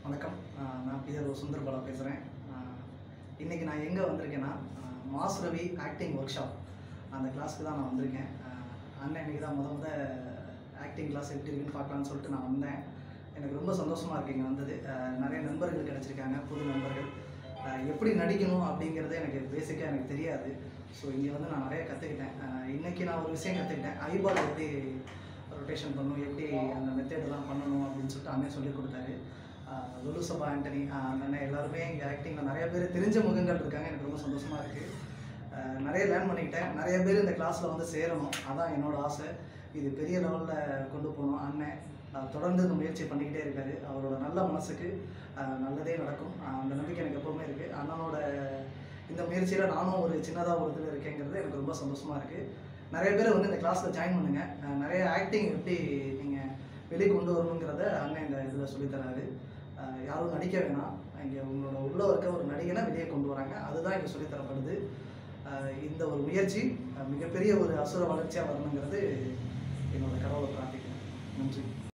வணக்கம் ஆஹ் நான் பிஆர் சுந்தர் பாலா பேசுகிறேன் இன்றைக்கி நான் எங்கே வந்திருக்கேன்னா ஆஹ் Mass Ravi acting workshop அந்த கிளாஸ்க்கு தான் நான் வந்திருக்கேன் ஆஹ் அண்ணன் இன்னைக்கு தான் முத முத ஆக்டிங் கிளாஸ் எப்படி இருக்குன்னு பார்க்கலான்னு சொல்லிட்டு நான் வந்தேன் எனக்கு ரொம்ப சந்தோஷமாக இருக்கு இங்கே வந்தது ஆஹ் நிறைய நண்பர்கள் கிடச்சிருக்காங்க புது நண்பர்கள் ஆஹ் எப்படி நடிக்கணும் அப்படிங்கிறது எனக்கு பேசிக்காக எனக்கு தெரியாது ஸோ இங்கே வந்து நான் நிறைய கற்றுக்கிட்டேன் இன்றைக்கி நான் ஒரு விஷயம் கற்றுக்கிட்டேன் ஐபால் எப்படி ரொட்டேஷன் பண்ணணும் எப்படி அந்த மெத்தேடெல்லாம் பண்ணணும் அப்படின்னு சொல்லிட்டு அண்ணன் சொல்லி கொடுத்தாரு ஆஹ் லுலு சபா ஆண்டனி ஆஹ் அந்த அண்ணன் எல்லாருமே இங்கே ஆக்டிங்கில் நிறைய பேர் தெரிஞ்ச முகங்கள் இருக்காங்க எனக்கு ரொம்ப சந்தோஷமாக இருக்குது நிறைய லேர்ன் பண்ணிக்கிட்டேன் நிறைய பேர் இந்த கிளாஸில் வந்து சேரணும் அதான் என்னோட ஆசை இது பெரிய லெவலில் கொண்டு போகணும் அண்ணன் ஆஹ் தொடர்ந்து இந்த முயற்சி பண்ணிக்கிட்டே இருக்காரு அவரோட நல்ல மனசுக்கு ஆஹ் நல்லதே நடக்கும் ஆஹ் அந்த நம்பிக்கை எனக்கு எப்போவுமே இருக்குது அண்ணனோட இந்த முயற்சியில் நானும் ஒரு சின்னதாக ஒரு இதில் இருக்கேங்கிறது எனக்கு ரொம்ப சந்தோஷமாக இருக்குது நிறைய பேர் வந்து இந்த கிளாஸில் ஜாயின் பண்ணுங்கள் நிறைய ஆக்டிங் எப்படி நீங்கள் வெளியே கொண்டு வரணுங்கிறத அண்ணன் இந்த இதில் சொல்லித்தராரு ஆஹ் யாரும் நடிக்க வேணாம் இங்கே உங்களோட உள்ளே இருக்க ஒரு நடிகனை வெளியே கொண்டு வராங்க அதுதான் இங்கே சொல்லித்தரப்படுது ஆஹ் இந்த ஒரு முயற்சி ஆஹ் மிகப்பெரிய ஒரு அசுர வளர்ச்சியாக வரணுங்கிறது என்னோட கடவுளை பிரார்த்திக்கிறேன் நன்றி